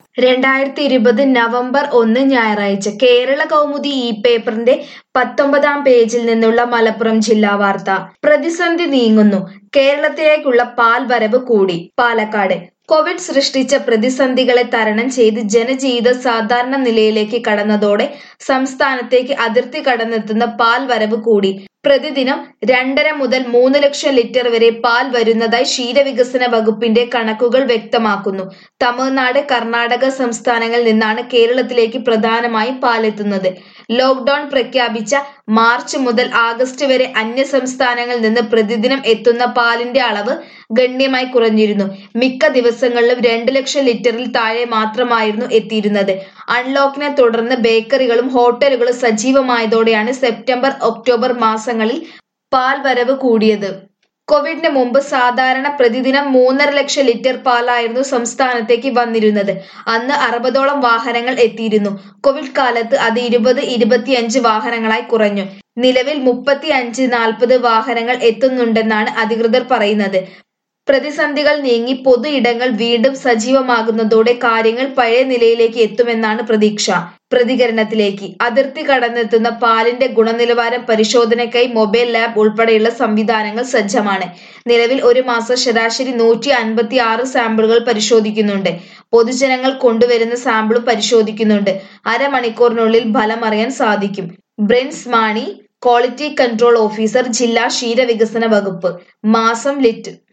രണ്ടായിരത്തി ഇരുപത് നവംബർ ഒന്ന് ഞായറാഴ്ച കേരള കൗമുദി ഈ പേപ്പറിന്റെ പത്തൊമ്പതാം പേജിൽ നിന്നുള്ള മലപ്പുറം ജില്ലാ വാർത്ത പ്രതിസന്ധി നീങ്ങുന്നു കേരളത്തിലേക്കുള്ള പാൽ വരവ് കൂടി പാലക്കാട് കോവിഡ് സൃഷ്ടിച്ച പ്രതിസന്ധികളെ തരണം ചെയ്ത് ജനജീവിതം സാധാരണ നിലയിലേക്ക് കടന്നതോടെ സംസ്ഥാനത്തേക്ക് അതിർത്തി കടന്നെത്തുന്ന പാൽ വരവ് കൂടി പ്രതിദിനം രണ്ടര മുതൽ മൂന്ന് ലക്ഷം ലിറ്റർ വരെ പാൽ വരുന്നതായി ക്ഷീരവികസന വകുപ്പിന്റെ കണക്കുകൾ വ്യക്തമാക്കുന്നു തമിഴ്നാട് കർണാടക സംസ്ഥാനങ്ങളിൽ നിന്നാണ് കേരളത്തിലേക്ക് പ്രധാനമായും പാലെത്തുന്നത് ലോക്ഡൌൺ പ്രഖ്യാപിച്ച മാർച്ച് മുതൽ ആഗസ്റ്റ് വരെ അന്യ സംസ്ഥാനങ്ങളിൽ നിന്ന് പ്രതിദിനം എത്തുന്ന പാലിന്റെ അളവ് ഗണ്യമായി കുറഞ്ഞിരുന്നു മിക്ക ദിവസങ്ങളിലും രണ്ട് ലക്ഷം ലിറ്ററിൽ താഴെ മാത്രമായിരുന്നു എത്തിയിരുന്നത് അൺലോക്കിനെ തുടർന്ന് ബേക്കറികളും ഹോട്ടലുകളും സജീവമായതോടെയാണ് സെപ്റ്റംബർ ഒക്ടോബർ മാസങ്ങളിൽ പാൽ വരവ് കൂടിയത് കോവിഡിന് മുമ്പ് സാധാരണ പ്രതിദിനം മൂന്നര ലക്ഷം ലിറ്റർ പാലായിരുന്നു സംസ്ഥാനത്തേക്ക് വന്നിരുന്നത് അന്ന് അറുപതോളം വാഹനങ്ങൾ എത്തിയിരുന്നു കോവിഡ് കാലത്ത് അത് ഇരുപത് ഇരുപത്തിയഞ്ച് വാഹനങ്ങളായി കുറഞ്ഞു നിലവിൽ മുപ്പത്തി അഞ്ച് നാൽപ്പത് വാഹനങ്ങൾ എത്തുന്നുണ്ടെന്നാണ് അധികൃതർ പറയുന്നത് പ്രതിസന്ധികൾ നീങ്ങി പൊതു ഇടങ്ങൾ വീണ്ടും സജീവമാകുന്നതോടെ കാര്യങ്ങൾ പഴയ നിലയിലേക്ക് എത്തുമെന്നാണ് പ്രതീക്ഷ പ്രതികരണത്തിലേക്ക് അതിർത്തി കടന്നെത്തുന്ന പാലിന്റെ ഗുണനിലവാരം പരിശോധനയ്ക്കായി മൊബൈൽ ലാബ് ഉൾപ്പെടെയുള്ള സംവിധാനങ്ങൾ സജ്ജമാണ് നിലവിൽ ഒരു മാസം ശരാശരി നൂറ്റി അൻപത്തി ആറ് സാമ്പിളുകൾ പരിശോധിക്കുന്നുണ്ട് പൊതുജനങ്ങൾ കൊണ്ടുവരുന്ന സാമ്പിളും പരിശോധിക്കുന്നുണ്ട് അരമണിക്കൂറിനുള്ളിൽ ഫലം അറിയാൻ സാധിക്കും Brins Mani quality control officer ജില്ലാ ക്ഷീരവികസന വകുപ്പ് മാസം ലിറ്റ്